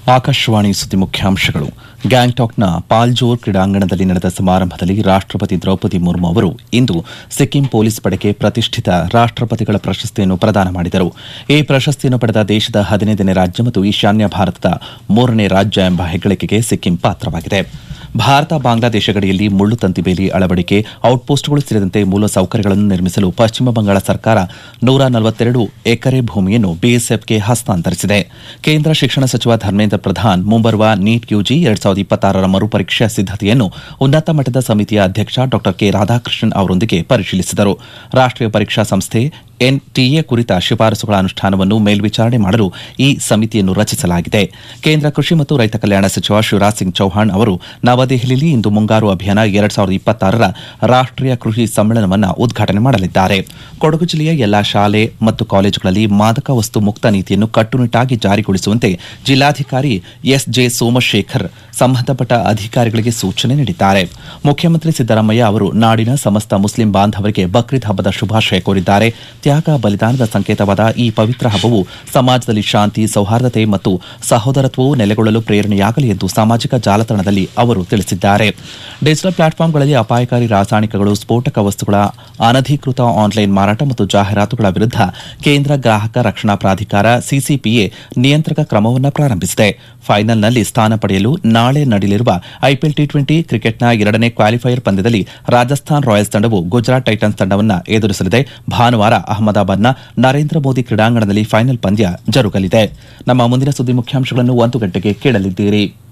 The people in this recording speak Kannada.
ಆಕಾಶವಾಣಿ ಸುದ್ದಿ ಮುಖ್ಯಾಂಶಗಳು ಗ್ಯಾಂಗ್ಟಾಕ್ನ ಪಾಲ್ಜೋರ್ ಕ್ರೀಡಾಂಗಣದಲ್ಲಿ ನಡೆದ ಸಮಾರಂಭದಲ್ಲಿ ರಾಷ್ಟಪತಿ ದ್ರೌಪದಿ ಮುರ್ಮು ಅವರು ಇಂದು ಸಿಕ್ಕಿಂ ಪೊಲೀಸ್ ಪಡೆಗೆ ಪ್ರತಿಷ್ಠಿತ ರಾಷ್ಟಪತಿಗಳ ಪ್ರಶಸ್ತಿಯನ್ನು ಪ್ರದಾನ ಮಾಡಿದರು ಈ ಪ್ರಶಸ್ತಿಯನ್ನು ಪಡೆದ ದೇಶದ ಹದಿನೈದನೇ ರಾಜ್ಯ ಮತ್ತು ಈಶಾನ್ಯ ಭಾರತದ ಮೂರನೇ ರಾಜ್ಯ ಎಂಬ ಹೆಗ್ಗಳಿಕೆಗೆ ಸಿಕ್ಕಿಂ ಪಾತ್ರವಾಗಿದೆ ಭಾರತ ಬಾಂಗ್ಲಾದೇಶ ಗಡಿಯಲ್ಲಿ ಮುಳ್ಳು ತಂತಿ ಬೇಲಿ ಅಳವಡಿಕೆ ಔಟ್ಪೋಸ್ಟ್ಗಳು ಸೇರಿದಂತೆ ಮೂಲ ಸೌಕರ್ಯಗಳನ್ನು ನಿರ್ಮಿಸಲು ಪಶ್ಚಿಮ ಬಂಗಾಳ ಸರ್ಕಾರ ನೂರ ನಲವತ್ತೆರಡು ಎಕರೆ ಭೂಮಿಯನ್ನು ಬಿಎಸ್ಎಫ್ಗೆ ಹಸ್ತಾಂತರಿಸಿದೆ ಕೇಂದ್ರ ಶಿಕ್ಷಣ ಸಚಿವ ಧರ್ಮೇಂದ್ರ ಪ್ರಧಾನ್ ಮುಂಬರುವ ನೀಟ್ ಯುಜಿ ಎರಡ್ ಸಾವಿರದ ಇಪ್ಪತ್ತಾರರ ಮರುಪರೀಕ್ಷಾ ಸಿದ್ದತೆಯನ್ನು ಉನ್ನತ ಮಟ್ಟದ ಸಮಿತಿಯ ಅಧ್ಯಕ್ಷ ಡಾ ಕೆ ರಾಧಾಕೃಷ್ಣನ್ ಅವರೊಂದಿಗೆ ಪರಿಶೀಲಿಸಿದರು ರಾಷ್ಟೀಯ ಪರೀಕ್ಷಾ ಸಂಸ್ಥೆ ಎನ್ಟಿಎ ಕುರಿತ ಶಿಫಾರಸುಗಳ ಅನುಷ್ಠಾನವನ್ನು ಮೇಲ್ವಿಚಾರಣೆ ಮಾಡಲು ಈ ಸಮಿತಿಯನ್ನು ರಚಿಸಲಾಗಿದೆ ಕೇಂದ್ರ ಕೃಷಿ ಮತ್ತು ರೈತ ಕಲ್ಯಾಣ ಸಚಿವ ಶಿವರಾಜ್ ಸಿಂಗ್ ಚೌಹಾಣ್ ಅವರು ನವದೆಹಲಿಯಲ್ಲಿ ಇಂದು ಮುಂಗಾರು ಅಭಿಯಾನ ಎರಡ್ ಸಾವಿರದ ಇಪ್ಪತ್ತಾರರ ರಾಷ್ಟೀಯ ಕೃಷಿ ಸಮ್ಮೇಳನವನ್ನು ಉದ್ಘಾಟನೆ ಮಾಡಲಿದ್ದಾರೆ ಕೊಡಗು ಜಿಲ್ಲೆಯ ಎಲ್ಲಾ ಶಾಲೆ ಮತ್ತು ಕಾಲೇಜುಗಳಲ್ಲಿ ಮಾದಕ ವಸ್ತು ಮುಕ್ತ ನೀತಿಯನ್ನು ಕಟ್ಟುನಿಟ್ಟಾಗಿ ಜಾರಿಗೊಳಿಸುವಂತೆ ಜಿಲ್ಲಾಧಿಕಾರಿ ಎಸ್ ಜೆ ಸೋಮಶೇಖರ್ ಸಂಬಂಧಪಟ್ಟ ಅಧಿಕಾರಿಗಳಿಗೆ ಸೂಚನೆ ನೀಡಿದ್ದಾರೆ ಮುಖ್ಯಮಂತ್ರಿ ಸಿದ್ದರಾಮಯ್ಯ ಅವರು ನಾಡಿನ ಸಮಸ್ತ ಮುಸ್ಲಿಂ ಬಾಂಧವರಿಗೆ ಬಕ್ರೀದ್ ಹಬ್ಬದ ಶುಭಾಶಯ ಕೋರಿದ್ದಾರೆ ತ್ಯಾಗ ಬಲಿದಾನದ ಸಂಕೇತವಾದ ಈ ಪವಿತ್ರ ಹಬ್ಬವು ಸಮಾಜದಲ್ಲಿ ಶಾಂತಿ ಸೌಹಾರ್ದತೆ ಮತ್ತು ಸಹೋದರತ್ವವು ನೆಲೆಗೊಳ್ಳಲು ಪ್ರೇರಣೆಯಾಗಲಿ ಎಂದು ಸಾಮಾಜಿಕ ಜಾಲತಾಣದಲ್ಲಿ ಅವರು ತಿಳಿಸಿದ್ದಾರೆ ಡಿಜಿಟಲ್ ಪ್ಲಾಟ್ಫಾರ್ಮ್ಗಳಲ್ಲಿ ಅಪಾಯಕಾರಿ ರಾಸಾಯನಿಕಗಳು ಸ್ಫೋಟಕ ವಸ್ತುಗಳ ಅನಧಿಕೃತ ಆನ್ಲೈನ್ ಮಾರಾಟ ಮತ್ತು ಜಾಹೀರಾತುಗಳ ವಿರುದ್ಧ ಕೇಂದ್ರ ಗ್ರಾಹಕ ರಕ್ಷಣಾ ಪ್ರಾಧಿಕಾರ ಸಿಸಿಪಿಎ ನಿಯಂತ್ರಕ ಕ್ರಮವನ್ನು ಪ್ರಾರಂಭಿಸಿದೆ ಫೈನಲ್ನಲ್ಲಿ ಸ್ಥಾನ ಪಡೆಯಲು ನಾಳೆ ನಡೆಯಲಿರುವ ಐಪಿಎಲ್ ಟಿ ಟ್ವೆಂಟಿ ಕ್ರಿಕೆಟ್ನ ಎರಡನೇ ಕ್ವಾಲಿಫೈಯರ್ ಪಂದ್ಯದಲ್ಲಿ ರಾಜಸ್ಥಾನ್ ರಾಯಲ್ಸ್ ತಂಡವು ಗುಜರಾತ್ ಟೈಟನ್ಸ್ ತಂಡವನ್ನು ಎದುರಿಸಲಿದೆ ಭಾನುವಾರ ಅಹಮದಾಬಾದ್ನ ನರೇಂದ್ರ ಮೋದಿ ಕ್ರೀಡಾಂಗಣದಲ್ಲಿ ಫೈನಲ್ ಪಂದ್ಯ ಜರುಗಲಿದೆ ನಮ್ಮ ಮುಂದಿನ ಸುದ್ದಿ ಮುಖ್ಯಾಂಶಗಳನ್ನು ಒಂದು ಗಂಟೆಗೆ ಕೇಳಲಿದ್ದೀರಿ